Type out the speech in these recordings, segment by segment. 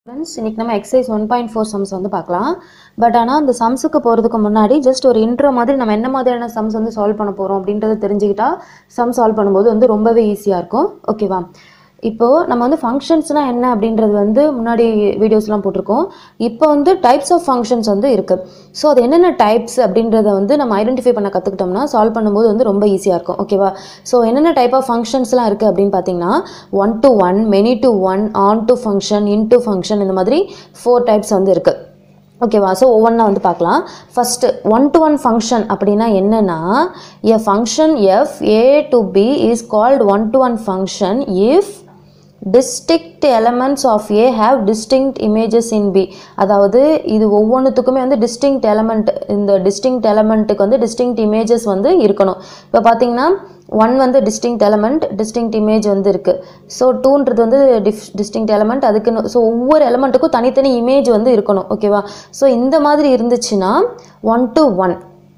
friends இன்றைக்கி நம்ம exercise one point four sums வந்து பார்க்கலாம் பட் ஆனால் அந்த சம்ஸுக்கு போகிறதுக்கு முன்னாடி ஜஸ்ட் ஒரு இன்ட்ரோ மாதிரி நம்ம என்ன மாதிரியான சம்ஸ் வந்து சால்வ் பண்ண போகிறோம் அப்படின்றத தெரிஞ்சுக்கிட்டா சம் சால்வ் பண்ணும்போது வந்து ரொம்பவே ஈஸியாக இருக்கும் ஓகேவா இப்போது நம்ம வந்து ஃபங்க்ஷன்ஸ்னால் என்ன அப்படின்றது வந்து முன்னாடி வீடியோஸ்லாம் போட்டிருக்கோம் இப்போ வந்து டைப்ஸ் ஆஃப் ஃபங்க்ஷன்ஸ் வந்து இருக்குது ஸோ அது என்னென்ன டைப்ஸ் அப்படின்றத வந்து நம்ம ஐடென்டிஃபை பண்ண கற்றுக்கிட்டோம்னா சால்வ் பண்ணும்போது வந்து ரொம்ப ஈஸியாக இருக்கும் ஓகேவா ஸோ என்னென்ன டைப் ஆஃப் ஃபங்க்ஷன்ஸ்லாம் இருக்குது அப்படின்னு பார்த்தீங்கன்னா one to one many to one onto function into function இந்த மாதிரி ஃபோர் டைப்ஸ் வந்து இருக்குது ஓகேவா ஸோ ஒவ்வொன்றா வந்து பார்க்கலாம் first one to one function அப்படின்னா என்னென்னா a function F A to B is called one to one function if distinct elements of A have distinct images in B அதாவது இது ஒவ்வொன்றுத்துக்குமே வந்து distinct element இந்த distinct elementக்கு வந்து distinct images வந்து இருக்கணும் இப்போ பார்த்தீங்கன்னா ஒன் வந்து distinct element distinct image வந்து இருக்குது ஸோ டூன்றது வந்து டிஃப் distinct element அதுக்குன்னு ஸோ ஒவ்வொரு எலமெண்ட்டுக்கும் தனித்தனி இமேஜ் வந்து இருக்கணும் ஓகேவா ஸோ இந்த மாதிரி இருந்துச்சுன்னா ஒன் டு ஒன்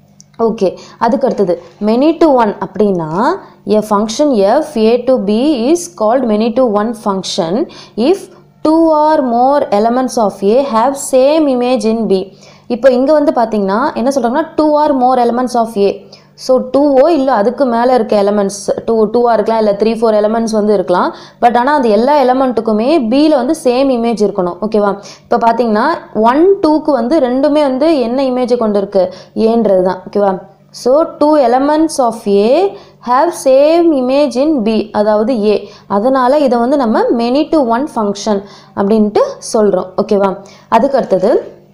ஓகே அதுக்கு அடுத்தது மெனி டு ஒன் அப்படின்னா a function F A to B is called many to one function if two or more elements of A have same image in B இப்போ இங்கே வந்து பார்த்தீங்கன்னா என்ன சொல்கிறாங்கன்னா two or more elements of A so டூவோ இல்லை அதுக்கு மேலே இருக்க எலமெண்ட்ஸ் டூ டூவாக இருக்கலாம் இல்லை த்ரீ ஃபோர் எலமெண்ட்ஸ் வந்து இருக்கலாம் பட் ஆனால் அந்த எல்லா எலமெண்ட்டுக்குமே பியில் வந்து சேம் இமேஜ் இருக்கணும் ஓகேவா இப்போ பார்த்தீங்கன்னா ஒன் டூக்கு வந்து ரெண்டுமே வந்து என்ன இமேஜை கொண்டு இருக்கு ஏன்றது தான் ஓகேவா so two elements of A have same image in B அதாவது ஏ அதனால் இதை வந்து நம்ம மெனி டு ஒன் ஃபங்க்ஷன் அப்படின்ட்டு சொல்கிறோம் ஓகேவா அதுக்கு அடுத்தது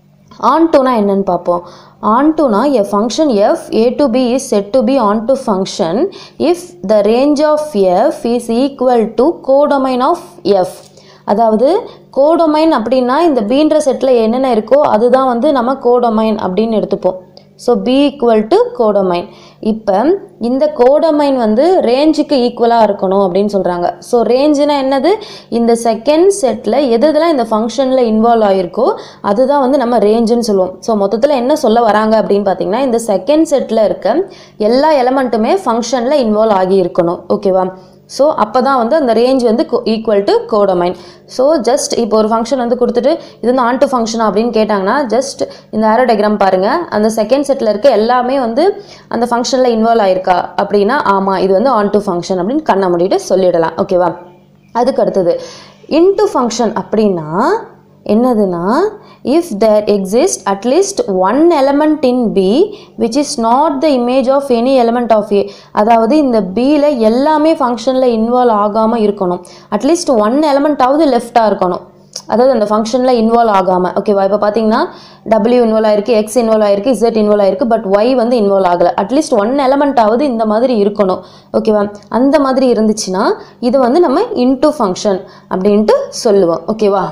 ஆன் டுனா என்னன்னு பார்ப்போம் ஆன் டுனா a function F A to B is said to B onto function if the range of F is equal to codomain of F அதாவது கோடொமைன் அப்படின்னா இந்த பீன்ற செட்டில் என்னென்ன இருக்கோ அதுதான் வந்து நம்ம கோடொமைன் அப்படின்னு எடுத்துப்போம் so B equal to codomain இப்போ இந்த கோடொமைன் வந்து ரேஞ்சுக்கு ஈக்குவலாக இருக்கணும் அப்படின்னு சொல்கிறாங்க ஸோ ரேஞ்சுனா என்னது இந்த செகண்ட் செட்டில் எது எதெல்லாம் இந்த ஃபங்க்ஷனில் இன்வால்வ் ஆகிருக்கோ அதுதான் வந்து நம்ம ரேஞ்சுன்னு சொல்லுவோம் ஸோ மொத்தத்தில் என்ன சொல்ல வராங்க அப்படின்னு பார்த்தீங்கன்னா இந்த செகண்ட் செட்டில் இருக்க எல்லா எலமெண்ட்டுமே ஃபங்க்ஷனில் இன்வால்வ் ஆகி இருக்கணும் ஓகேவா ஸோ அப்போ தான் வந்து அந்த ரேஞ்ச் வந்து equal to codomain so just இப்போ ஒரு ஃபங்க்ஷன் வந்து கொடுத்துட்டு இது வந்து ஆன் டு ஃபங்க்ஷன் அப்படின்னு கேட்டாங்கன்னா ஜஸ்ட் இந்த ஆரோ டயக்ராம் பாருங்கள் அந்த செகண்ட் செட்டில் இருக்க எல்லாமே வந்து அந்த ஃபங்க்ஷனில் இன்வால்வ் ஆயிருக்கா அப்படின்னா ஆமாம் இது வந்து ஆன் டு ஃபங்க்ஷன் அப்படின்னு கண்ணை மூடிட்டு சொல்லிடலாம் ஓகேவா அதுக்கு அடுத்தது இன்டு ஃபங்க்ஷன் அப்படின்னா என்னதுன்னா if there exist at least one element in B which is not the image of any element of A அதாவது இந்த பியில் எல்லாமே ஃபங்க்ஷனில் இன்வால்வ் ஆகாமல் இருக்கணும் அட்லீஸ்ட் ஒன் எலமெண்ட்டாவது லெஃப்டாக இருக்கணும் அதாவது அந்த ஃபங்க்ஷனில் இன்வால்வ் ஆகாமல் ஓகேவா இப்போ பார்த்தீங்கன்னா டபிள்யூ இன்வால்வ் ஆயிருக்கு எக்ஸ் இன்வால்வ் ஆயிருக்கு இசட் இன்வால்வ் ஆயிருக்கு பட் ஒய் வந்து இன்வால்வ் ஆகலை அட்லீஸ்ட் ஒன் எலமெண்ட்டாவது இந்த மாதிரி இருக்கணும் ஓகேவா அந்த மாதிரி இருந்துச்சுன்னா இது வந்து நம்ம இன்டூ ஃபங்க்ஷன் அப்படின்ட்டு சொல்லுவோம் ஓகேவா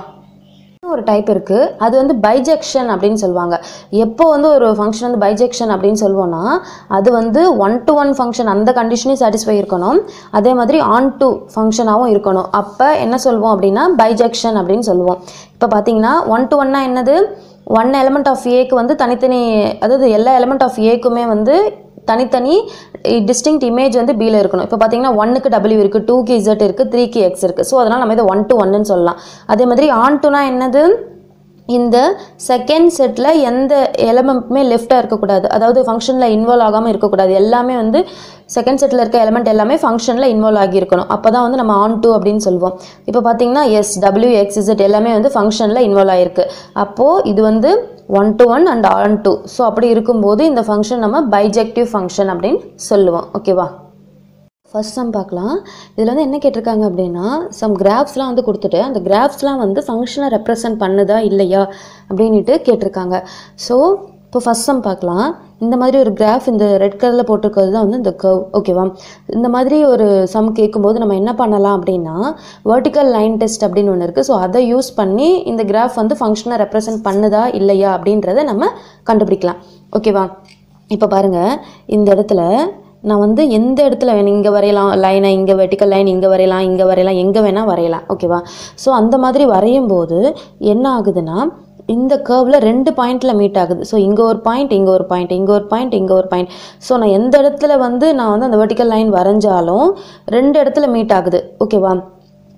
ஒரு டைப் இருக்குது அது வந்து பைஜெக்ஷன் அப்படின்னு சொல்லுவாங்க எப்போ வந்து ஒரு ஃபங்க்ஷன் வந்து பைஜெக்ஷன் அப்படின்னு சொல்லுவோம்னா அது வந்து ஒன் டு ஒன் ஃபங்க்ஷன் அந்த கண்டிஷனையும் சாட்டிஸ்ஃபை இருக்கணும் அதே மாதிரி ஆன் டு ஃபங்க்ஷனாகவும் இருக்கணும் அப்போ என்ன சொல்லுவோம் அப்படின்னா பைஜெக்ஷன் அப்படின்னு சொல்லுவோம் இப்போ பார்த்தீங்கன்னா ஒன் டு ஒன்னா என்னது ஒன் எலமெண்ட் ஆஃப் ஏக்கு வந்து தனித்தனி அதாவது எல்லா எலமெண்ட் ஆஃப் ஏக்குமே வந்து தனித்தனி டிஸ்டிங்க்ட் இமேஜ் வந்து பியில் இருக்கணும் இப்போ பார்த்தீங்கன்னா ஒன்னுக்கு டபிள்யூ இருக்குது டூக்கு இசட் இருக்குது த்ரீக்கு எக்ஸ் இருக்குது ஸோ அதனால் நம்ம இதை ஒன் டு ஒன்னு சொல்லலாம் அதே மாதிரி ஆன் டுனா என்னது இந்த செகண்ட் செட்டில் எந்த எலமெண்ட்டுமே லெஃப்டாக இருக்கக்கூடாது அதாவது ஃபங்க்ஷனில் இன்வால்வ் ஆகாமல் இருக்கக்கூடாது எல்லாமே வந்து செகண்ட் செட்டில் இருக்க எலமெண்ட் எல்லாமே ஃபங்க்ஷனில் இன்வால்வ் ஆகியிருக்கணும் அப்போ தான் வந்து நம்ம ஆன் டூ அப்படின்னு சொல்லுவோம் இப்போ பார்த்தீங்கன்னா எஸ் டபிள்யூ எக்ஸ் இசட் எல்லாமே வந்து ஃபங்க்ஷனில் இன்வால்வ் ஆகிருக்கு அப்போது இது வந்து one to one and onto so அப்படி இருக்கும்போது இந்த ஃபங்க்ஷன் நம்ம பைஜெக்டிவ் ஃபங்க்ஷன் அப்படின்னு சொல்லுவோம் ஓகேவா ஃபர்ஸ்ட் சம் பார்க்கலாம் இதில் வந்து என்ன கேட்டிருக்காங்க அப்படின்னா சம் கிராஃப்ஸ்லாம் வந்து கொடுத்துட்டு அந்த கிராஃப்ஸ்லாம் வந்து ஃபங்க்ஷனை ரெப்ரசன்ட் பண்ணுதா இல்லையா அப்படின்ட்டு கேட்டிருக்காங்க ஸோ இப்போ ஃபஸ்ட் சம் பார்க்கலாம் இந்த மாதிரி ஒரு கிராஃப் இந்த ரெட் கலரில் போட்டிருக்கிறது தான் வந்து இந்த கர்வ் ஓகேவா இந்த மாதிரி ஒரு சம் கேட்கும்போது நம்ம என்ன பண்ணலாம் அப்படின்னா வெர்டிக்கல் லைன் டெஸ்ட் அப்படின்னு ஒன்று இருக்குது ஸோ அதை யூஸ் பண்ணி இந்த கிராஃப் வந்து ஃபங்க்ஷனை ரெப்ரசன்ட் பண்ணுதா இல்லையா அப்படின்றத நம்ம கண்டுபிடிக்கலாம் ஓகேவா இப்போ பாருங்கள் இந்த இடத்துல நான் வந்து எந்த இடத்துல வேணும் இங்கே வரையலாம் லைனை இங்கே வெர்டிக்கல் லைன் இங்கே வரையலாம் இங்கே வரையலாம் எங்கே வேணால் வரையலாம் ஓகேவா ஸோ அந்த மாதிரி வரையும் போது என்ன ஆகுதுன்னா இந்த கேர்வில் ரெண்டு பாயிண்டில் மீட் ஆகுது ஸோ இங்கே ஒரு பாயிண்ட் இங்கே ஒரு பாயிண்ட் இங்கே ஒரு பாயிண்ட் இங்கே ஒரு பாயிண்ட் ஸோ நான் எந்த இடத்துல வந்து நான் வந்து அந்த வெர்டிக்கல் லைன் வரைஞ்சாலும் ரெண்டு இடத்துல மீட் ஆகுது ஓகேவா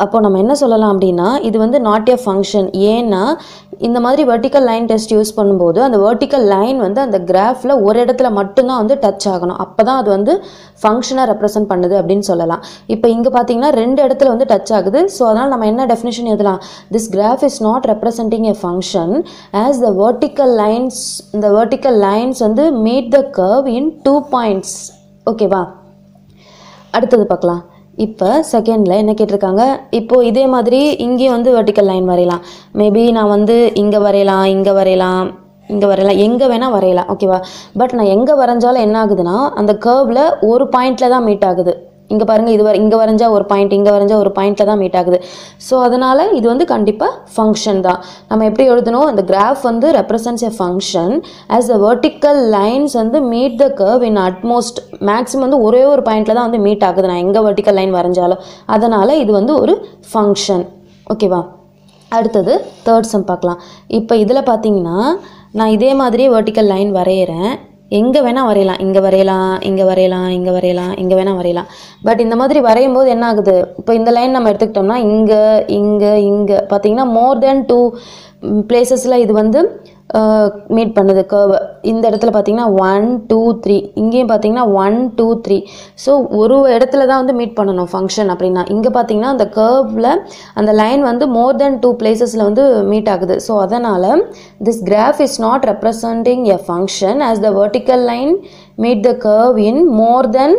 அப்போ நம்ம என்ன சொல்லலாம் அப்படின்னா இது வந்து நாட் எ ஃபங்க்ஷன் ஏன்னா இந்த மாதிரி வெர்டிக்கல் லைன் டெஸ்ட் யூஸ் பண்ணும்போது அந்த வெர்டிக்கல் லைன் வந்து அந்த கிராஃபில் ஒரு இடத்துல மட்டும்தான் வந்து டச் ஆகணும் அப்போ தான் அது வந்து ஃபங்க்ஷனாக ரெப்ரசன்ட் பண்ணுது அப்படின்னு சொல்லலாம் இப்போ இங்கே பார்த்தீங்கன்னா ரெண்டு இடத்துல வந்து டச் ஆகுது ஸோ அதனால் நம்ம என்ன டெஃபினேஷன் எழுதலாம் this graph is not representing a function as the vertical lines இந்த வெர்டிக்கல் லைன்ஸ் வந்து meet the curve in two points ஓகேவா அடுத்தது பார்க்கலாம் இப்போ செகண்டில் என்ன கேட்டிருக்காங்க இப்போது இதே மாதிரி இங்கேயும் வந்து வெர்டிக்கல் லைன் வரையலாம் மேபி நான் வந்து இங்கே வரையலாம் இங்கே வரையலாம் இங்கே வரையலாம் எங்கே வேணால் வரையலாம் ஓகேவா பட் நான் எங்கே வரைஞ்சாலும் என்ன ஆகுதுன்னா அந்த கேர்வில் ஒரு பாயிண்டில் தான் மீட் ஆகுது இங்கே பாருங்கள் இது வரை இங்கே வரைஞ்சா ஒரு பாயிண்ட் இங்கே வரைஞ்சா ஒரு பாயிண்டில் தான் மீட் ஆகுது ஸோ அதனால் இது வந்து கண்டிப்பாக ஃபங்க்ஷன் தான் நம்ம எப்படி எழுதணும் இந்த கிராஃப் வந்து represents a function as the vertical lines வந்து meet the curve in at most maximum வந்து ஒரே ஒரு பாயிண்டில் தான் வந்து மீட் ஆகுது நான் எங்கே வெர்டிக்கல் லைன் வரைஞ்சாலும் அதனால் இது வந்து ஒரு ஃபங்க்ஷன் ஓகேவா அடுத்தது தேர்ட் சம் பார்க்கலாம் இப்போ இதில் பார்த்தீங்கன்னா நான் இதே மாதிரியே வெர்டிக்கல் லைன் வரைகிறேன் எங்கே வேணால் வரையலாம் இங்கே வரையலாம் இங்கே வரையலாம் இங்கே வரையலாம் இங்கே வேணால் வரையலாம் பட் இந்த மாதிரி வரையும் போது என்ன ஆகுது இப்போ இந்த லைன் நம்ம எடுத்துக்கிட்டோம்னா இங்கே இங்கே இங்கே பார்த்தீங்கன்னா மோர் தென் டூ பிளேசஸில் இது வந்து மீட் பண்ணுது கர்வ் இந்த இடத்துல பார்த்தீங்கன்னா ஒன் டூ த்ரீ இங்கேயும் பார்த்தீங்கன்னா ஒன் டூ த்ரீ ஸோ ஒரு இடத்துல தான் வந்து மீட் பண்ணணும் ஃபங்க்ஷன் அப்படின்னா இங்கே பார்த்தீங்கன்னா அந்த கர்வில் அந்த லைன் வந்து மோர் தென் டூ பிளேசஸில் வந்து மீட் ஆகுது ஸோ அதனால் this graph is not representing a function as the vertical line meet the curve in more than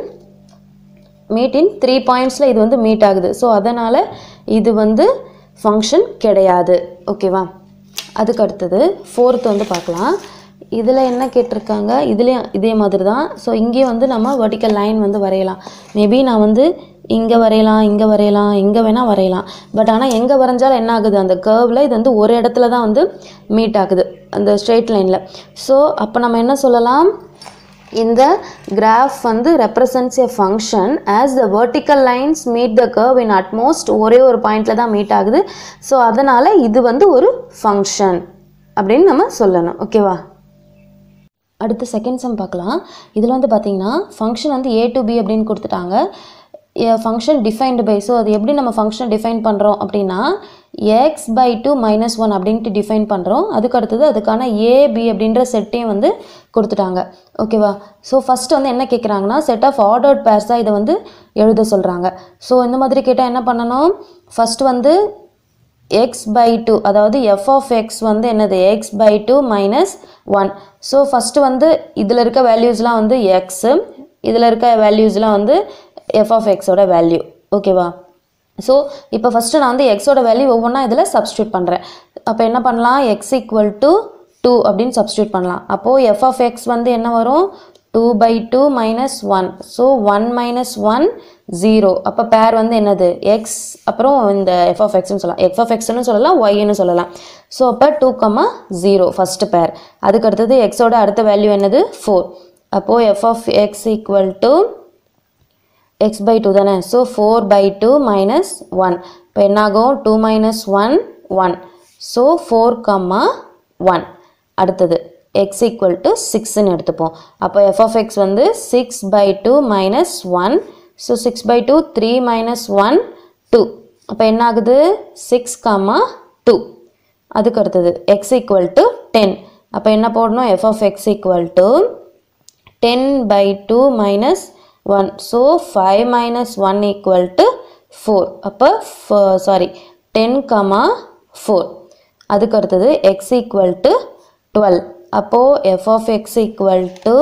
meet in three பாயிண்ட்ஸில் இது வந்து மீட் ஆகுது ஸோ அதனால் இது வந்து ஃபங்க்ஷன் கிடையாது ஓகேவா அதுக்கு அடுத்தது ஃபோர்த் வந்து பார்க்கலாம் இதில் என்ன கேட்டிருக்காங்க இதுலேயும் இதே மாதிரி தான் ஸோ இங்கேயும் வந்து நம்ம வெர்டிக்கல் லைன் வந்து வரையலாம் மேபி நான் வந்து இங்கே வரையலாம் இங்கே வரையலாம் எங்கே வேணால் வரையலாம் பட் ஆனால் எங்கே வரைஞ்சாலும் என்ன ஆகுது அந்த கேர்வில் இது வந்து ஒரு இடத்துல தான் வந்து மீட் ஆகுது அந்த ஸ்ட்ரெயிட் லைனில் ஸோ அப்போ நம்ம என்ன சொல்லலாம் இந்த கிராஃப் வந்து represents a function as the vertical lines meet the curve in at most ஒரே ஒரு பாயிண்டில் தான் மீட் ஆகுது ஸோ அதனால் இது வந்து ஒரு ஃபங்க்ஷன் அப்படின்னு நம்ம சொல்லணும் ஓகேவா அடுத்து செகண்ட் சம் பார்க்கலாம் இதில் வந்து பார்த்தீங்கன்னா ஃபங்க்ஷன் வந்து ஏ டு பி அப்படின்னு கொடுத்துட்டாங்க ஃபங்க்ஷன் டிஃபைன்டு பை ஸோ அது எப்படி நம்ம ஃபங்க்ஷன் டிஃபைன் பண்ணுறோம் அப்படின்னா x by two minus one அப்படின்ட்டு டிஃபைன் பண்ணுறோம் அதுக்கு அடுத்தது அதுக்கான ஏ பி அப்படின்ற செட்டையும் வந்து கொடுத்துட்டாங்க ஓகேவா ஸோ ஃபஸ்ட்டு வந்து என்ன கேட்குறாங்கன்னா செட் ஆஃப் ஆர்டர்ட் பேர்ஸாக இதை வந்து எழுத சொல்கிறாங்க ஸோ இந்த மாதிரி கேட்டால் என்ன பண்ணணும் ஃபஸ்ட் வந்து எக்ஸ் பை டூ அதாவது எஃப் ஆஃப் எக்ஸ் வந்து என்னது x by two minus one so first வந்து இதில் இருக்க வேல்யூஸ்லாம் வந்து எக்ஸு இதில் இருக்க வேல்யூஸ்லாம் வந்து எஃப் ஆஃப் எக்ஸோட வேல்யூ ஓகேவா ஸோ இப்போ ஃபஸ்ட்டு நான் வந்து எக்ஸோட வேல்யூ ஒவ்வொன்றா இதில் சப்ஸ்டியூட் பண்ணுறேன் அப்போ என்ன பண்ணலாம் எக்ஸ் ஈக்குவல் டு டூ அப்படின்னு சப்ஸ்டியூட் பண்ணலாம் அப்போது எஃப் ஆஃப் எக்ஸ் வந்து என்ன வரும் two by two minus one so one minus one zero அப்போ பேர் வந்து என்னது எக்ஸ் அப்புறம் இந்த எஃப் ஆஃப் எக்ஸ்னு சொல்லலாம் எஃப் ஆஃப் எக்ஸ்னு சொல்லலாம் ஒய்னு சொல்லலாம் ஸோ அப்போ டூ கம்மா ஜீரோ ஃபஸ்ட்டு பேர் அதுக்கு அடுத்தது எக்ஸோட அடுத்த வேல்யூ என்னது ஃபோர் அப்போது f of x equal to x by two தானே so four by two minus one இப்போ என்னாகும் two minus one one so four comma one அடுத்தது எக்ஸ் ஈக்குவல் டு சிக்ஸ்ன்னு எடுத்துப்போம் அப்போ எஃப் ஆஃப் எக்ஸ் வந்து six by two minus one so six by two three minus one two அப்போ என்ன ஆகுது சிக்ஸ் கம்மா டூ அதுக்கு அடுத்தது எக்ஸ் ஈக்குவல் டு டென் அப்போ என்ன போடணும் f of x equal to ten by two minus one so five minus one equal to four அப்போ sorry ten comma four அதுக்கு அடுத்தது எக்ஸ் ஈக்குவல் டு டுவெல் அப்போது f of x equal to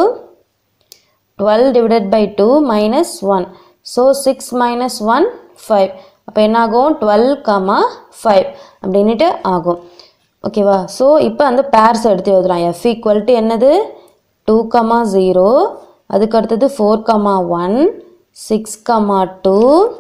twelve divided by two minus one so six minus one five அப்போ என்ன ஆகும் twelve comma five அப்படின்ட்டு ஆகும் ஓகேவா ஸோ இப்போ அந்த பேர்ஸ் எடுத்து எழுதலாம் எஃப் ஈக்குவல் டு என்னது டூ கமா ஜீரோ அதுக்கு அடுத்தது four comma one six comma two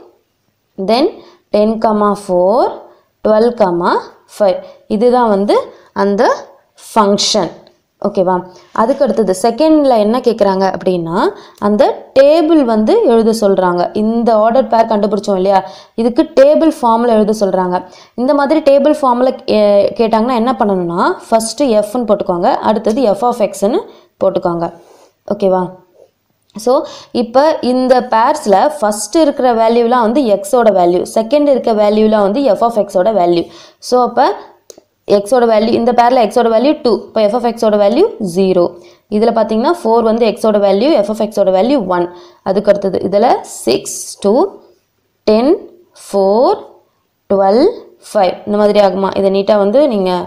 then ten comma four twelve comma five இதுதான் வந்து அந்த ஃபங்க்ஷன் ஓகேவா அதுக்கு அடுத்தது செகண்டில் என்ன கேட்குறாங்க அப்படின்னா அந்த டேபிள் வந்து எழுத சொல்கிறாங்க இந்த ஆர்டர் பேர் கண்டுபிடிச்சோம் இல்லையா இதுக்கு டேபிள் ஃபார்மில் எழுத சொல்கிறாங்க இந்த மாதிரி டேபிள் ஃபார்மில் கேட்டாங்கன்னா என்ன பண்ணணும்னா ஃபஸ்ட்டு எஃப்னு போட்டுக்கோங்க அடுத்தது எஃப் ஆஃப் எக்ஸ்ன்னு போட்டுக்கோங்க ஓகேவா ஸோ இப்போ இந்த பேர்ஸில் ஃபஸ்ட்டு இருக்கிற வேல்யூலாம் வந்து எக்ஸோட வேல்யூ செகண்ட் இருக்க வேல்யூலாம் வந்து எஃப் ஆஃப் எக்ஸோட வேல்யூ ஸோ அப்போ எக்ஸோட வேல்யூ இந்த பேரில் எக்ஸோட வேல்யூ டூ இப்போ எஃப் ஆஃப் எக்ஸோட வேல்யூ ஜீரோ இதில் பார்த்தீங்கன்னா ஃபோர் வந்து எக்ஸோட வேல்யூ எஃப் ஆஃப் எக்ஸோட வேல்யூ ஒன் அதுக்கு அடுத்தது இதில் six two ten four twelve five இந்த மாதிரி ஆகுமா இதை நீட்டாக வந்து நீங்கள்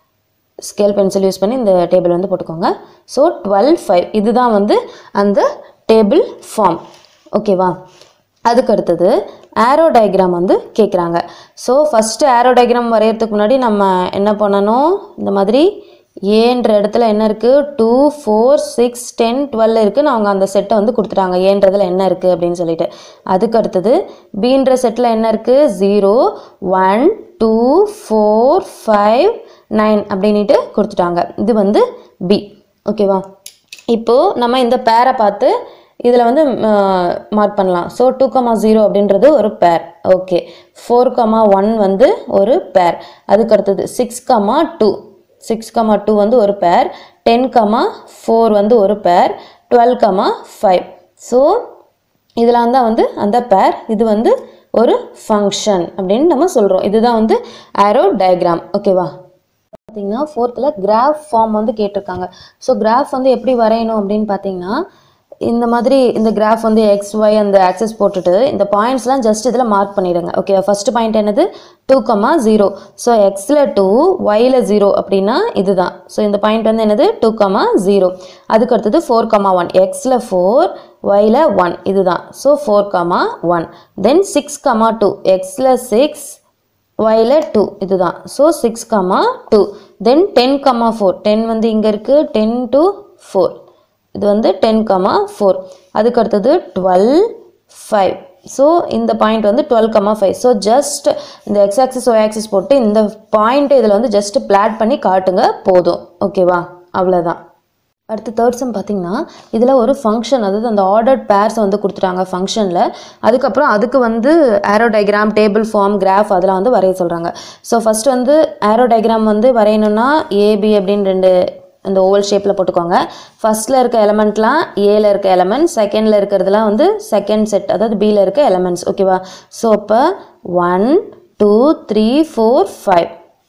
ஸ்கேல் பென்சில் யூஸ் பண்ணி இந்த டேபிள் வந்து போட்டுக்கோங்க ஸோ டுவெல் ஃபைவ் இதுதான் வந்து அந்த டேபிள் ஃபார்ம் ஓகேவா அதுக்கு அடுத்தது ஆரோ டயக்ராம் வந்து கேட்குறாங்க ஸோ ஃபஸ்ட்டு ஆரோ டயக்ராம் வரையறதுக்கு முன்னாடி நம்ம என்ன பண்ணணும் இந்த மாதிரி ஏன்ற இடத்துல என்ன இருக்குது two four six ten twelve இருக்குன்னு அவங்க அந்த செட்டை வந்து கொடுத்துட்டாங்க ஏன்றதுல என்ன இருக்குது அப்படின்னு சொல்லிட்டு அதுக்கு அடுத்தது பீன்ற செட்டில் என்ன இருக்குது zero one two four five nine அப்படின்ட்டு கொடுத்துட்டாங்க இது வந்து பி ஓகேவா இப்போது நம்ம இந்த பேரை பார்த்து இதில் வந்து மார்க் பண்ணலாம் ஸோ டூ கமா ஜீரோ அப்படின்றது ஒரு பேர் ஓகே ஃபோர் கமா ஒன் வந்து ஒரு பேர் அதுக்கு அடுத்தது six comma two six comma two வந்து ஒரு பேர் டென் கமா ஃபோர் வந்து ஒரு பேர் டுவெல் கமா ஃபைவ் ஸோ இதெல்லாம் தான் வந்து அந்த பேர் இது வந்து ஒரு ஃபங்க்ஷன் அப்படின்னு நம்ம சொல்கிறோம் இதுதான் வந்து ஆரோ டயக்ராம் ஓகேவா பார்த்தீங்கன்னா ஃபோர்த்தில் கிராஃப் ஃபார்ம் வந்து கேட்டிருக்காங்க ஸோ கிராஃப் வந்து எப்படி வரையணும் அப்படின்னு பார்த்தீங்கன்னா இந்த மாதிரி இந்த கிராஃப் வந்து எக்ஸ் ஒய் அந்த ஆக்சஸ் போட்டுட்டு இந்த பாயிண்ட்ஸ்லாம் ஜஸ்ட் இதில் மார்க் பண்ணிடுங்க ஓகே ஃபர்ஸ்ட் பாயிண்ட் என்னது டூ கமா ஜீரோ ஸோ எக்ஸில் டூ ஒயில் ஜீரோ அப்படின்னா இதுதான் ஸோ இந்த பாயிண்ட் வந்து என்னது டூ கமா ஜீரோ அதுக்கு அடுத்தது ஃபோர் கமா ஒன் எக்ஸில் ஃபோர் ஒயில் ஒன் இதுதான் so four comma one then six comma two எக்ஸில் சிக்ஸ் ஒயில் டூ இதுதான் so six comma two then ten comma four ten வந்து இங்கே இருக்குது டென் டு ஃபோர் இது வந்து டென் கமா ஃபோர் அதுக்கு அடுத்தது டுவெல் ஃபைவ் ஸோ இந்த பாயிண்ட் வந்து twelve comma five so just இந்த எக்ஸ் ஆக்சிஸ் ஒய் ஆக்சிஸ் போட்டு இந்த பாயிண்ட்டை இதில் வந்து ஜஸ்ட் பிளாட் பண்ணி காட்டுங்க போதும் ஓகேவா அவ்வளோதான் அடுத்து தேர்ட் சம் பார்த்தீங்கன்னா இதில் ஒரு ஃபங்க்ஷன் அதாவது அந்த ஆர்டர்ட் பேர்ஸை வந்து கொடுத்துட்டாங்க ஃபங்க்ஷனில் அதுக்கப்புறம் அதுக்கு வந்து arrow diagram table form graph அதெல்லாம் வந்து வரைய சொல்கிறாங்க ஸோ ஃபஸ்ட் வந்து ஆரோ டயக்ராம் வந்து வரையணும்னா ஏபி அப்படின்னு ரெண்டு இந்த ஓவல் ஷேப்பில் போட்டுக்கோங்க ஃபஸ்ட்டில் இருக்க எலமெண்ட்லாம் ஏல இருக்க எலமெண்ட் செகண்டில் இருக்கிறதுலாம் வந்து செகண்ட் செட் அதாவது பியில் இருக்க எலமெண்ட்ஸ் ஓகேவா ஸோ அப்போ one two three four five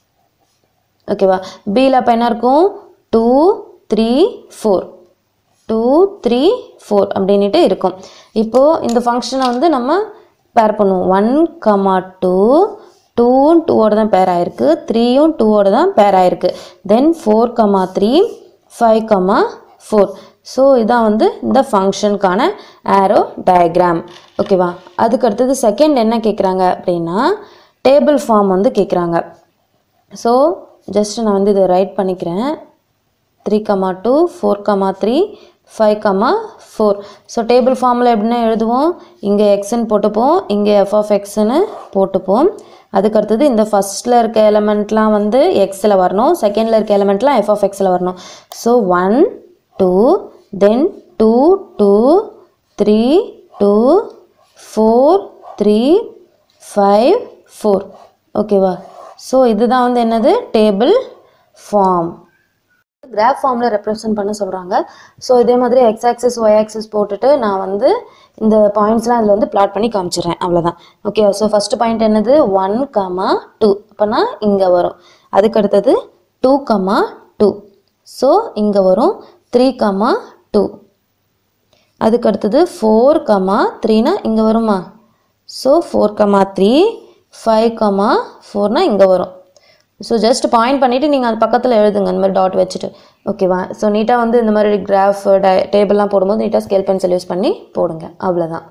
ஓகேவா பியில் அப்போ என்ன இருக்கும் two three four two three four அப்படின்ட்டு இருக்கும் இப்போது இந்த ஃபங்க்ஷனை வந்து நம்ம பேர் பண்ணுவோம் ஒன் கமா டூ டூவும் டூவோட தான் பேர் ஆயிருக்கு த்ரீயும் டூவோட தான் பேர் ஆயிருக்கு then four comma three five comma four so இதான் வந்து இந்த ஃபங்க்ஷனுக்கான ஆரோ டயக்ராம் ஓகேவா அதுக்கு அடுத்தது செகண்ட் என்ன கேட்குறாங்க அப்படின்னா டேபிள் ஃபார்ம் வந்து கேட்குறாங்க ஸோ ஜஸ்ட் நான் வந்து இதை ரைட் பண்ணிக்கிறேன் three comma two four comma three five comma four so table ஃபார்மில் எப்படின்னா எழுதுவோம் இங்கே எக்ஸ்ன்னு போட்டுப்போம் இங்கே எஃப் ஆஃப் எக்ஸ்ன்னு போட்டுப்போம் அதுக்கு அடுத்தது இந்த ஃபஸ்ட்டில் இருக்க எலமெண்ட்லாம் வந்து எக்ஸில் வரணும் செகண்டில் இருக்க எலமெண்ட்லாம் எஃப் ஆஃப் எக்ஸில் வரணும் so one two then two two three two four three five four ஓகேவா ஸோ இதுதான் வந்து என்னது டேபிள் ஃபார்ம் கிராஃப் ஃபார்மில் ரெப்ரசன்ட் பண்ண சொல்கிறாங்க ஸோ இதே மாதிரி எக்ஸ் ஆக்சிஸ் ஒய் ஆக்சிஸ் போட்டுட்டு நான் வந்து இந்த பாயிண்ட்ஸ்லாம் அதில் வந்து பிளாட் பண்ணி காமிச்சிடுறேன் அவ்வளோதான் ஓகே ஸோ ஃபஸ்ட்டு பாயிண்ட் என்னது ஒன் கமா டூ அப்போனா இங்கே வரும் அதுக்கு அடுத்தது டூ கமா டூ ஸோ இங்கே வரும் த்ரீ கமா டூ அதுக்கு அடுத்தது ஃபோர் கமா த்ரீனா இங்கே வருமா so four comma three five comma ஃபோர்னா இங்கே வரும் ஸோ ஜஸ்ட் பாயிண்ட் பண்ணிவிட்டு நீங்கள் அது பக்கத்தில் எழுதுங்க இந்த மாதிரி டாட் வச்சுட்டு ஓகேவா ஸோ நீட்டாக வந்து இந்த மாதிரி கிராஃப் டை டேபிள்லாம் போடும்போது நீட்டாக ஸ்கேல் பென்சில் யூஸ் பண்ணி போடுங்க அவ்வளோதான்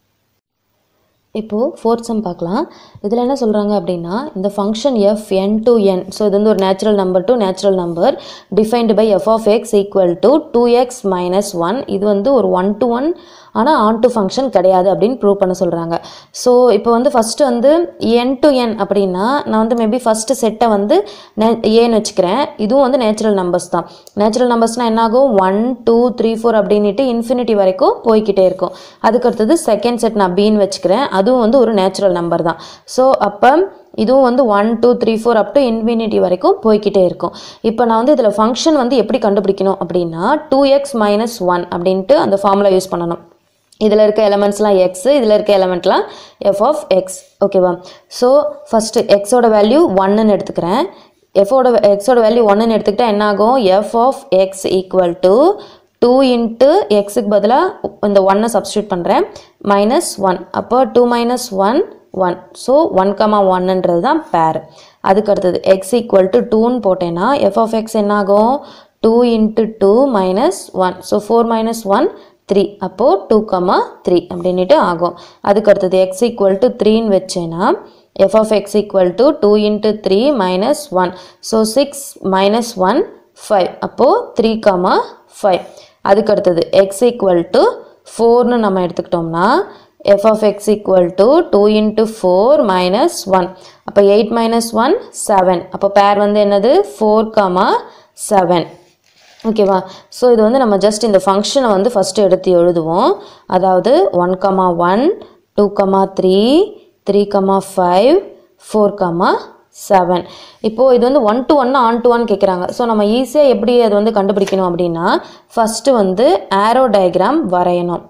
இப்போது ஃபோர்த் சம் பார்க்கலாம் இதில் என்ன சொல்கிறாங்க அப்படின்னா இந்த function f n to n so இது வந்து ஒரு natural number to natural number defined by f of x equal to two x minus one இது வந்து ஒரு ஒன் டு ஒன் ஆனால் ஆன் டு ஃபங்க்ஷன் கிடையாது அப்படின்னு ப்ரூவ் பண்ண சொல்கிறாங்க ஸோ இப்போ வந்து ஃபஸ்ட்டு வந்து என் டு என் அப்படின்னா நான் வந்து மேபி ஃபஸ்ட்டு செட்டை வந்து நே ஏன்னு வச்சுக்கிறேன் இதுவும் வந்து நேச்சுரல் நம்பர்ஸ் தான் நேச்சுரல் நம்பர்ஸ்னால் என்னாகும் ஒன் டூ த்ரீ ஃபோர் அப்படின்ட்டு இன்ஃபினிட்டி வரைக்கும் போய்கிட்டே இருக்கும் அதுக்கு அடுத்தது செகண்ட் செட் நான் பின்னு வச்சுக்கிறேன் அதுவும் வந்து ஒரு நேச்சுரல் நம்பர் தான் ஸோ அப்போ இதுவும் வந்து one two three four up to infinity வரைக்கும் போய்க்கிட்டே இருக்கும் இப்போ நான் வந்து இதில் ஃபங்க்ஷன் வந்து எப்படி கண்டுபிடிக்கணும் அப்படின்னா டூ எக்ஸ் மைனஸ் ஒன் அப்படின்ட்டு அந்த ஃபார்முலா யூஸ் பண்ணணும் இதில் இருக்க எலமெண்ட்ஸ்லாம் எக்ஸ் இதில் இருக்க எலமெண்ட்லாம் எஃப் ஆஃப் எக்ஸ் ஓகேவா ஸோ ஃபஸ்ட்டு எக்ஸோட வேல்யூ ஒன்னுன்னு எடுத்துக்கிறேன் எஃபோட எக்ஸோட வேல்யூ ஒன்றுன்னு எடுத்துக்கிட்டா என்ன ஆகும் f of x equal to two into எக்ஸுக்கு பதிலாக இந்த ஒன்னை சப்ஸ்டியூட் பண்ணுறேன் மைனஸ் ஒன் அப்போ two minus one one so one comma ஒன்னுன்றது தான் பேர் அதுக்கு அடுத்தது எக்ஸ் ஈக்குவல் டு டூன்னு போட்டேன்னா எஃப் ஆஃப் எக்ஸ் என்ன ஆகும் two into two minus one so four minus one three அப்போது டூ கமா த்ரீ அப்படின்ட்டு ஆகும் அதுக்கு அடுத்தது எக்ஸ் ஈக்குவல் டு த்ரீன்னு வச்சேன்னா f of x equal to two into three minus one so six minus one five அப்போது three comma five அதுக்கு அடுத்தது எக்ஸ் ஈக்குவல் டு ஃபோர்னு நம்ம எடுத்துக்கிட்டோம்னா f of x equal to two into four minus one அப்போ eight minus one seven அப்போ pair வந்து என்னது ஃபோர் கமா செவன் ஓகேவா ஸோ இது வந்து நம்ம ஜஸ்ட் இந்த ஃபங்க்ஷனை வந்து ஃபஸ்ட்டு எடுத்து எழுதுவோம் அதாவது one comma one two comma three three comma five four comma seven இப்போது இது வந்து one to one onto one கேட்குறாங்க ஸோ நம்ம ஈஸியாக எப்படி அது வந்து கண்டுபிடிக்கணும் அப்படின்னா ஃபஸ்ட்டு வந்து ஆரோ டயக்ராம் வரையணும்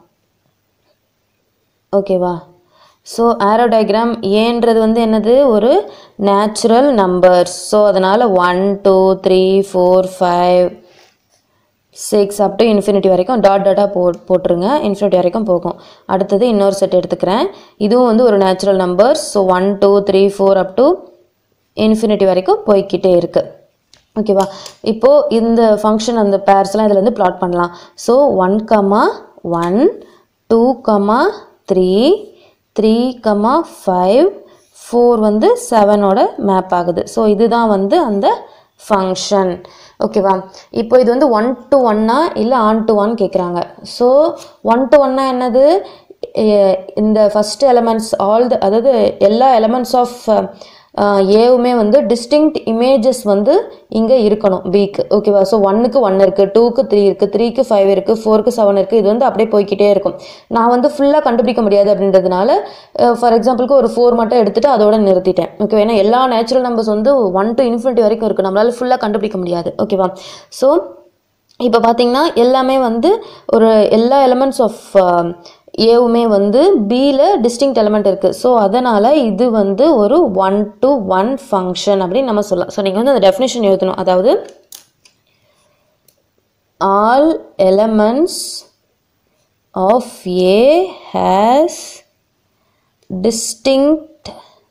ஓகேவா ஸோ ஆரோ டயக்ராம் ஏன்றது வந்து என்னது ஒரு நேச்சுரல் நம்பர்ஸ் ஸோ அதனால் one two three four five six up to infinity வரைக்கும் டாட் டாட்டாக போ போட்டுருங்க இன்ஃபினிட்டி வரைக்கும் போகும் அடுத்தது இன்னொரு செட் எடுத்துக்கிறேன் இதுவும் வந்து ஒரு natural numbers so one two three four up to infinity வரைக்கும் போய்க்கிட்டே இருக்குது ஓகேவா இப்போது இந்த ஃபங்க்ஷன் அந்த பேர்ஸ்லாம் இதில் வந்து ப்ளாட் பண்ணலாம் so one comma one two comma three three comma five four வந்து செவனோட மேப் ஆகுது ஸோ இதுதான் வந்து அந்த ஃபங்க்ஷன் ஓகேவா இப்போ இது வந்து ஒன் டு ஒன்னா இல்லை ஆன் டு ஒன் கேட்குறாங்க ஸோ ஒன் டு ஒன்னா என்னது எ- இந்த ஃபஸ்ட் எலமெண்ட்ஸ் ஆல் த அதாவது எல்லா எலமெண்ட்ஸ் ஆஃப் ஏவுமே வந்து டிஸ்டிங்க்ட் இமேஜஸ் வந்து இங்கே இருக்கணும் பிக்கு ஓகேவா ஸோ ஒன்னுக்கு ஒன் இருக்குது டூக்கு த்ரீ இருக்குது த்ரீக்கு ஃபைவ் இருக்குது ஃபோருக்கு செவன் இருக்குது இது வந்து அப்படியே போய்க்கிட்டே இருக்கும் நான் வந்து ஃபுல்லாக கண்டுபிடிக்க முடியாது அப்படின்றதுனால ஃபார் எக்ஸாம்பிளுக்கு ஒரு ஃபோர் மட்டும் எடுத்துட்டு அதோட நிறுத்திட்டேன் ஓகே ஏன்னா எல்லா நேச்சுரல் நம்பர்ஸ் வந்து ஒன் டு இன்ஃபினிட்டி வரைக்கும் இருக்குது நம்மளால ஃபுல்லாக கண்டுபிடிக்க முடியாது ஓகேவா ஸோ இப்போ பார்த்தீங்கன்னா எல்லாமே வந்து ஒரு எல்லா எலமெண்ட்ஸ் ஆஃப் ஏவுமே வந்து பியில் டிஸ்டிங்க்ட் எலமெண்ட் இருக்குது ஸோ அதனால் இது வந்து ஒரு ஒன் டு ஒன் ஃபங்க்ஷன் அப்படின்னு நம்ம சொல்லலாம் ஸோ நீங்கள் வந்து அந்த டெஃபினேஷன் எழுதணும் அதாவது all elements of A has distinct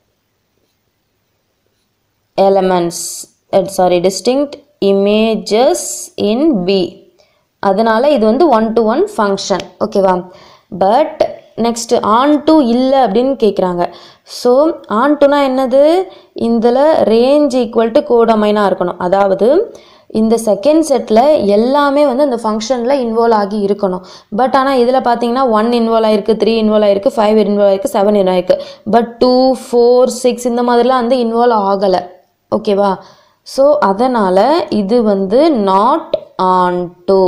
elements uh, sorry distinct images in B அதனால இது வந்து ஒன் டு ஒன் ஃபங்க்ஷன் ஓகேவா பட் நெக்ஸ்ட் ஆன் டு இல்லை அப்படின்னு கேட்குறாங்க ஸோ ஆன் டுனா என்னது இதில் ரேஞ்ச் ஈக்குவல் டு கோடமைனாக இருக்கணும் அதாவது இந்த செகண்ட் செட்டில் எல்லாமே வந்து அந்த ஃபங்க்ஷனில் இன்வால்வ் ஆகி இருக்கணும் பட் ஆனால் இதில் பார்த்தீங்கன்னா ஒன் இன்வால்வ் ஆயிருக்கு த்ரீ இன்வால்வ் ஆயிருக்கு ஃபைவ் இன்வால்வ் ஆயிருக்கு செவன் இன்வால்வ் ஆயிருக்கு பட் டூ ஃபோர் சிக்ஸ் இந்த மாதிரிலாம் வந்து இன்வால்வ் ஆகலை ஓகேவா ஸோ அதனால் இது வந்து நாட் ஆன் டு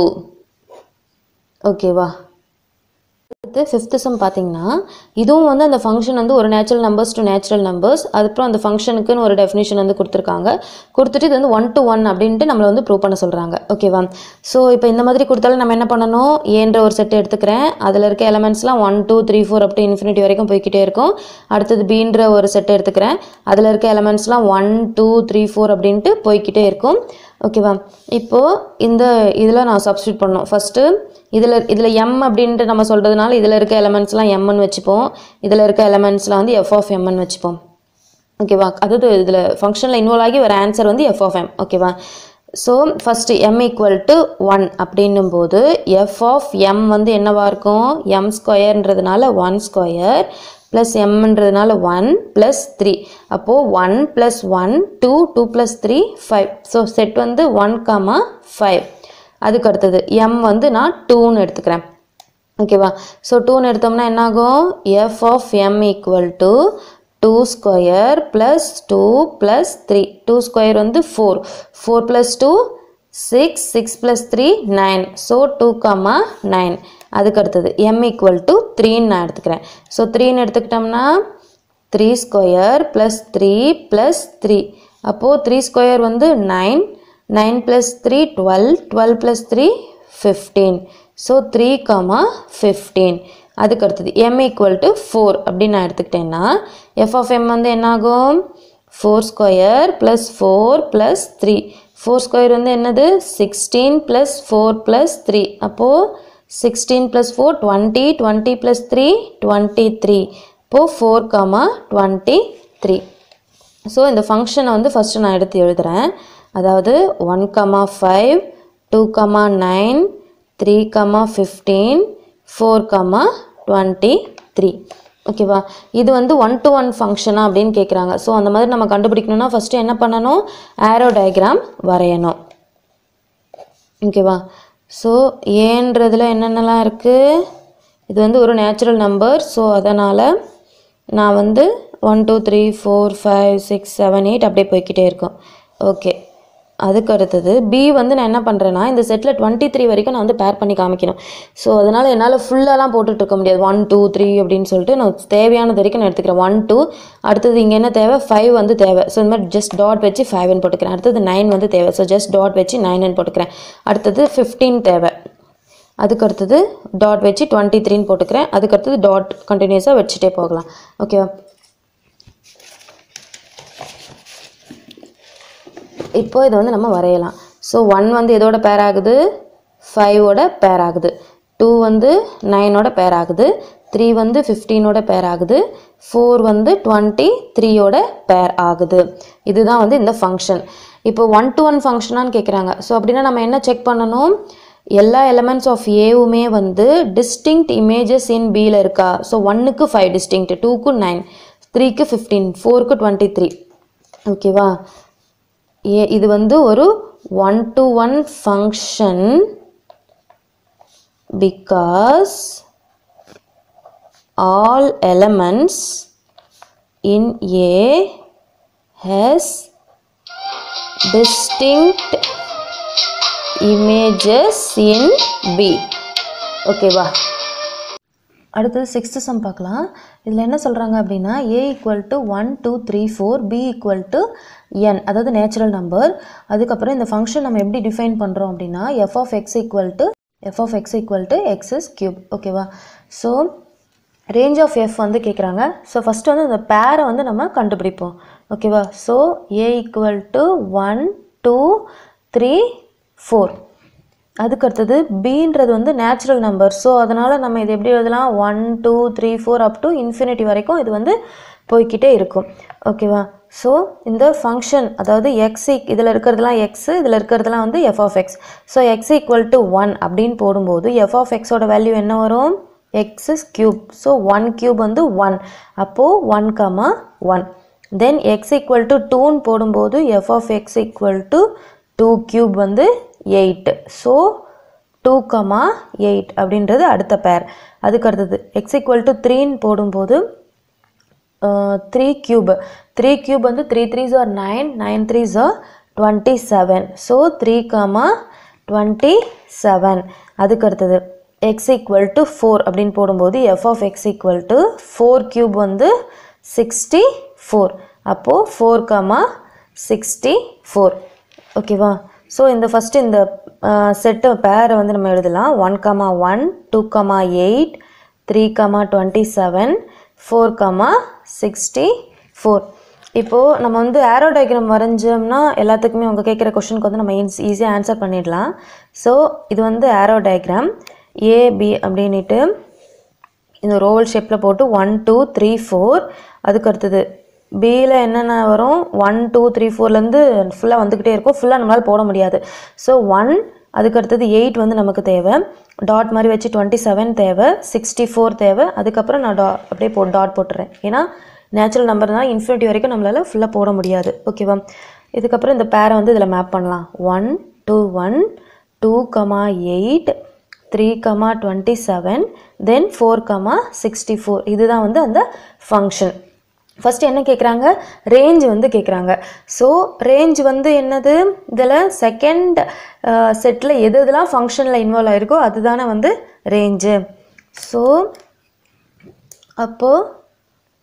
ஓகேவா அடுத்து ஃபிஃப்த்து சம் பார்த்தீங்கன்னா இதுவும் வந்து அந்த ஃபங்க்ஷன் வந்து ஒரு natural numbers to natural numbers அதுக்கப்புறம் அந்த ஃபங்க்ஷனுக்குன்னு ஒரு டெஃபினேஷன் வந்து கொடுத்துருக்காங்க கொடுத்துட்டு இது வந்து ஒன் டு ஒன் அப்படின்ட்டு நம்மளை வந்து ப்ரூவ் பண்ண சொல்கிறாங்க ஓகேவா ஸோ இப்போ இந்த மாதிரி கொடுத்தாலும் நம்ம என்ன பண்ணணும் ஏன்ற ஒரு செட் எடுத்துக்கிறேன் அதில் இருக்க எலமெண்ட்ஸ்லாம் one two three four up to infinity வரைக்கும் போய்க்கிட்டே இருக்கும் அடுத்தது பீன்ற ஒரு செட் எடுத்துக்கிறேன் அதில் இருக்க எலமெண்ட்ஸ்லாம் ஒன் டூ த்ரீ ஃபோர் அப்படின்ட்டு போய்க்கிட்டே இருக்கும் ஓகேவா இப்போது இந்த இதில் நான் சப்ஸ்டியூட் பண்ணணும் ஃபஸ்ட்டு இதில் இதில் எம் அப்படின்ட்டு நம்ம சொல்கிறதுனால இதில் இருக்க எலமெண்ட்ஸ்லாம் எம்னு வச்சுப்போம் இதில் இருக்க எலமெண்ட்ஸ்லாம் வந்து எஃப் ஆஃப் எம்னு வச்சுப்போம் ஓகேவா அதாவது இதில் ஃபங்க்ஷனில் இன்வால்வ் ஆகி ஒரு ஆன்சர் வந்து எஃப் ஆஃப் எம் ஓகேவா so first m equal to one அப்படின்னும் போது எஃப் ஆஃப் எம் வந்து என்னவா இருக்கும் எம் ஸ்கொயர்ன்றதுனால ஒன் ஸ்கொயர் ப்ளஸ் எம்ன்றதுனால ஒன் ப்ளஸ் த்ரீ அப்போது one plus one two two plus three five so set வந்து ஒன் கமா ஃபைவ் அதுக்கு அடுத்தது எம் வந்து நான் டூன்னு எடுத்துக்கிறேன் ஓகேவா ஸோ டூன்னு எடுத்தோம்னா என்னாகும் f of m equal to two square plus two plus three two square வந்து four four plus two six six plus three nine so two comma nine அதுக்கு அடுத்தது எம் ஈக்குவல் டு த்ரீன்னு நான் எடுத்துக்கிறேன் ஸோ த்ரீன்னு எடுத்துக்கிட்டோம்னா three square plus three plus three அப்போது three square வந்து nine nine plus three twelve twelve plus three fifteen so three comma fifteen அதுக்கு அடுத்தது எம் ஈக்குவல் டு ஃபோர் அப்படின்னு நான் எடுத்துக்கிட்டேன்னா எஃப் ஆஃப் எம் வந்து என்னாகும் four square plus four plus three four square வந்து என்னது sixteen plus four plus three அப்போது sixteen plus four twenty twenty plus three twenty three இப்போது four comma twenty three so இந்த ஃபங்க்ஷனை வந்து ஃபஸ்ட்டு நான் எடுத்து எழுதுகிறேன் அதாவது one comma five two comma nine three comma fifteen four comma twenty three ஓகேவா இது வந்து ஒன் டு ஒன் ஃபங்க்ஷனா அப்படின்னு கேட்குறாங்க ஸோ அந்த மாதிரி நம்ம கண்டுபிடிக்கணும்னா ஃபஸ்ட்டு என்ன பண்ணணும் ஆரோ டயக்ராம் வரையணும் ஓகேவா ஸோ ஏன்றதில் என்னென்னலாம் இருக்குது இது வந்து ஒரு நேச்சுரல் நம்பர் ஸோ அதனால் நான் வந்து one two three four five six seven eight அப்படியே போய்க்கிட்டே இருக்கோம் ஓகே அதுக்கு அடுத்தது பி வந்து நான் என்ன பண்ணுறேன்னா இந்த செட்டில் டுவெண்ட்டி த்ரீ வரைக்கும் நான் வந்து பேர் பண்ணி காமிக்கணும் ஸோ அதனால் என்னால் ஃபுல்லாலாம் போட்டுட்டு இருக்க முடியாது ஒன் டூ த்ரீ அப்படின்னு சொல்லிட்டு நான் தேவையானது வரைக்கும் நான் எடுத்துக்கிறேன் ஒன் டூ அடுத்தது இங்கே என்ன தேவை ஃபைவ் வந்து தேவை ஸோ இந்த மாதிரி ஜஸ்ட் டாட் வச்சு ஃபைவ்னு போட்டுக்கிறேன் அடுத்தது நைன் வந்து தேவை ஸோ ஜஸ்ட் டாட் வச்சு நைன் போட்டுக்கிறேன் அடுத்தது ஃபிஃப்டீன் தேவை அதுக்கு அடுத்தது டாட் வச்சு டுவெண்ட்டி த்ரீன்னு போட்டுக்கிறேன் அதுக்கு அடுத்தது டாட் கண்டினியூஸாக வச்சுட்டே போகலாம் ஓகேவா இப்போ இதை வந்து நம்ம வரையலாம் ஸோ ஒன் வந்து எதோட பேர் ஆகுது ஃபைவோட பேர் ஆகுது டூ வந்து நைனோட பேர் ஆகுது த்ரீ வந்து ஃபிஃப்டீனோட பேர் ஆகுது ஃபோர் வந்து டுவெண்ட்டி த்ரீயோட பேர் ஆகுது இதுதான் வந்து இந்த ஃபங்க்ஷன் இப்போ ஒன் டு ஒன் ஃபங்க்ஷனான்னு கேட்குறாங்க ஸோ அப்படின்னா நம்ம என்ன செக் பண்ணணும் எல்லா எலமெண்ட்ஸ் ஆஃப் ஏவுமே வந்து டிஸ்டிங்க்ட் இமேஜஸ் இன் பியில் இருக்கா ஸோ ஒன்னுக்கு ஃபைவ் டிஸ்டிங்க்ட் டூக்கு நைன் த்ரீக்கு ஃபிஃப்டீன் ஃபோருக்கு டுவெண்ட்டி த்ரீ ஓகேவா ஏ இது வந்து ஒரு one to one function because all elements in A has distinct images in B ஓகேவா அடுத்தது சிக்ஸ்த்து சம் பார்க்கலாம் இதில் என்ன சொல்கிறாங்க அப்படின்னா A equal to one two three four B equal to N அதாவது நேச்சுரல் நம்பர் அதுக்கப்புறம் இந்த ஃபங்க்ஷன் நம்ம எப்படி டிஃபைன் பண்ணுறோம் அப்படின்னா f of x equal to f of x equal to x's cube ஓகேவா ஸோ ரேஞ்ச் ஆஃப் எஃப் வந்து கேட்குறாங்க ஸோ ஃபஸ்ட்டு வந்து இந்த பேரை வந்து நம்ம கண்டுபிடிப்போம் ஓகேவா so A equal to one two three four அதுக்கு அடுத்தது பீன்றது வந்து நேச்சுரல் நம்பர் ஸோ அதனால் நம்ம இது எப்படி எழுதலாம் one two three four up to infinity வரைக்கும் இது வந்து போய்க்கிட்டே இருக்கும் ஓகேவா ஸோ இந்த ஃபங்க்ஷன் அதாவது எக்ஸ் இதில் இருக்கிறதுலாம் எக்ஸு இதில் இருக்கிறதுலாம் வந்து f of x so x equal to one அப்படின்னு போடும்போது எஃப் ஆஃப் எக்ஸோட வேல்யூ என்ன வரும் x is cube so one cube வந்து ஒன் அப்போது one comma one then x equal to டூன்னு போடும்போது f of x equal to two cube வந்து eight so two comma eight அப்படின்றது அடுத்த பேர் அதுக்கு அடுத்தது எக்ஸ் ஈக்குவல் டு த்ரீன்னு போடும்போது த்ரீ கியூப் த்ரீ கியூப் வந்து three threes are nine nine threes are twenty seven so three comma twenty seven அதுக்கு அடுத்தது எக்ஸ் ஈக்குவல் டு ஃபோர் அப்படின்னு போடும்போது f of x equal to four cube வந்து sixty four அப்போது four comma sixty four ஓகேவா so இந்த first இந்த set பேரை வந்து நம்ம எழுதலாம் one comma one two comma eight three comma twenty seven four comma sixty four இப்போது நம்ம வந்து ஆரோ டயக்ராம் வரைஞ்சோம்னா எல்லாத்துக்குமே அவங்க கேட்குற கொஷனுக்கு வந்து நம்ம ஈஸியாக ஆன்சர் பண்ணிடலாம் ஸோ இது வந்து ஆரோ டயக்ராம் ஏபி அப்படின்ட்டு இந்த ரோவல் ஷேப்பில் போட்டு ஒன் டூ த்ரீ ஃபோர் அதுக்கு அடுத்தது பியில் என்னென்ன வரும் ஒன் டூ த்ரீ ஃபோர்லேருந்து ஃபுல்லாக வந்துக்கிட்டே இருக்கும் ஃபுல்லாக நம்மளால் போட முடியாது ஸோ ஒன் அதுக்கு அடுத்தது எயிட் வந்து நமக்கு தேவை டாட் மாதிரி வச்சு டுவெண்ட்டி செவன் தேவை சிக்ஸ்டி ஃபோர் தேவை அதுக்கப்புறம் நான் டா அப்படியே போ டாட் போட்டுறேன் ஏன்னா நேச்சுரல் நம்பர்னால இன்ஃபினிட்டி வரைக்கும் நம்மளால் ஃபுல்லாக போட முடியாது ஓகேவா இதுக்கப்புறம் இந்த பேரை வந்து இதில் மேப் பண்ணலாம் one two one two comma eight three comma twenty seven then four comma sixty four இதுதான் வந்து அந்த ஃபங்க்ஷன் ஃபஸ்ட்டு என்ன கேட்குறாங்க ரேஞ்ச் வந்து கேட்குறாங்க ஸோ ரேஞ்ச் வந்து என்னது இதில் செகண்ட் செட்டில் எது எதெல்லாம் ஃபங்க்ஷனில் இன்வால்வ் ஆகிருக்கோ அதுதானே வந்து ரேஞ்சு ஸோ அப்போது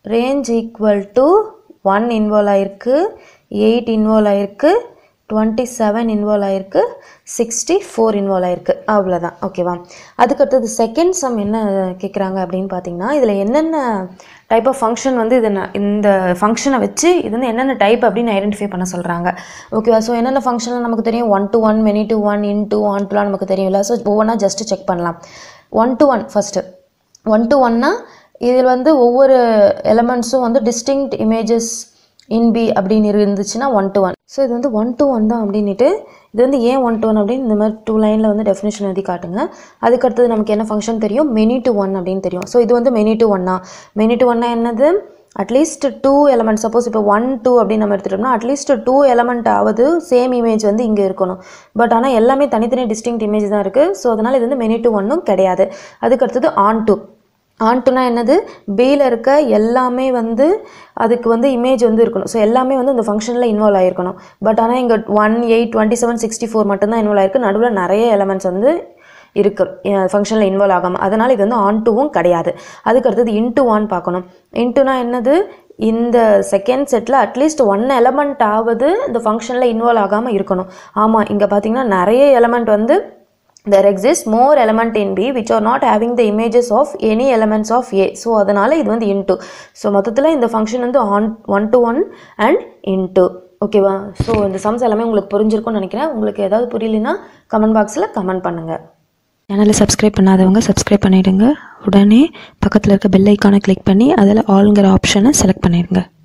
range equal to one involve ஆயிருக்கு எயிட் இன்வால்வ் ஆயிருக்கு டுவெண்ட்டி செவன் இன்வால்வ் ஆயிருக்கு சிக்ஸ்டி ஃபோர் இன்வால்வ் ஆயிருக்கு அவ்வளோதான் ஓகேவா அதுக்கடுத்தது செகண்ட் சம் என்ன கேட்குறாங்க அப்படின்னு பார்த்தீங்கன்னா இதில் என்னென்ன டைப் ஆஃப் ஃபங்க்ஷன் வந்து இது நான் இந்த ஃபங்க்ஷனை வச்சு இது வந்து என்னென்ன டைப் அப்படின்னு ஐடென்டிஃபை பண்ண சொல்கிறாங்க ஓகேவா ஸோ என்னென்ன ஃபங்க்ஷன்லாம் நமக்கு தெரியும் one to one many to one into ஆன் டூலாம் நமக்கு தெரியும்ல ஸோ ஒவ்வொன்றா ஜஸ்ட்டு செக் பண்ணலாம் one to one first one to ஒன்னா இதில் வந்து ஒவ்வொரு எலமெண்ட்ஸும் வந்து டிஸ்டிங்க்ட் இமேஜஸ் இன் பி அப்படின்னு இருந்துச்சுன்னா ஒன் டு ஒன் ஸோ இது வந்து ஒன் டு ஒன் தான் அப்படின்ட்டு இது வந்து ஏன் ஒன் டு ஒன் அப்படின்னு இந்த மாதிரி டூ லைனில் வந்து டெஃபினேஷன் எழுதி காட்டுங்க அதுக்கடுத்தது நமக்கு என்ன ஃபங்க்ஷன் தெரியும் மெனி டு ஒன் அப்படின்னு தெரியும் ஸோ இது வந்து many to one many to ஒன்னா என்னது அட்லீஸ்ட் டூ எலமெண்ட் சப்போஸ் இப்போ ஒன் டூ அப்படின்னு நம்ம எடுத்துட்டோம்னா அட்லீஸ்ட் டூ எலமெண்ட் ஆவது சேம் இமேஜ் வந்து இங்கே இருக்கணும் பட் ஆனால் எல்லாமே தனித்தனி டிஸ்டிங்க்ட் இமேஜ் தான் இருக்குது ஸோ அதனால் இது வந்து மெனி டு ஒன்னும் கிடையாது அதுக்கடுத்தது ஆன் டூ ஆன்ட்டுனா என்னது பியில் இருக்க எல்லாமே வந்து அதுக்கு வந்து இமேஜ் வந்து இருக்கணும் ஸோ எல்லாமே வந்து இந்த ஃபங்க்ஷனில் இன்வால்வ் ஆகிருக்கணும் பட் ஆனால் இங்கே one eight twenty seven sixty four மட்டும்தான் இன்வால்வ் ஆயிருக்கு நடுவில் நிறைய எலமெண்ட்ஸ் வந்து இருக்குது ஃபங்க்ஷனில் இன்வால்வ் ஆகாமல் அதனால் இது வந்து ஆன் டூவும் கிடையாது அதுக்கு அடுத்தது இன்ட்டு ஒன் பார்க்கணும் இன்ட்டுனா என்னது இந்த செகண்ட் செட்டில் அட்லீஸ்ட் ஒன் எலமெண்ட் ஆவது இந்த ஃபங்க்ஷனில் இன்வால்வ் ஆகாமல் இருக்கணும் ஆமாம் இங்கே பார்த்தீங்கன்னா நிறைய எலமெண்ட் வந்து there exists more element in B which are not having the images of any elements of A so அதனால் இது வந்து into ஸோ மொத்தத்தில் இந்த ஃபங்க்ஷன் வந்து on one to one and into ஓகேவா ஸோ இந்த சம்ஸ் எல்லாமே உங்களுக்கு புரிஞ்சிருக்கும்னு நினைக்கிறேன் உங்களுக்கு ஏதாவது புரியலைன்னா கமெண்ட் பாக்ஸில் கமெண்ட் பண்ணுங்கள் சேனலை சப்ஸ்கிரைப் பண்ணாதவங்க சப்ஸ்கிரைப் பண்ணிடுங்க உடனே பக்கத்தில் இருக்க பெல் ஐக்கானை கிளிக் பண்ணி அதில் ஆளுங்கிற ஆப்ஷனை செலக்ட் பண்ணிடுங்க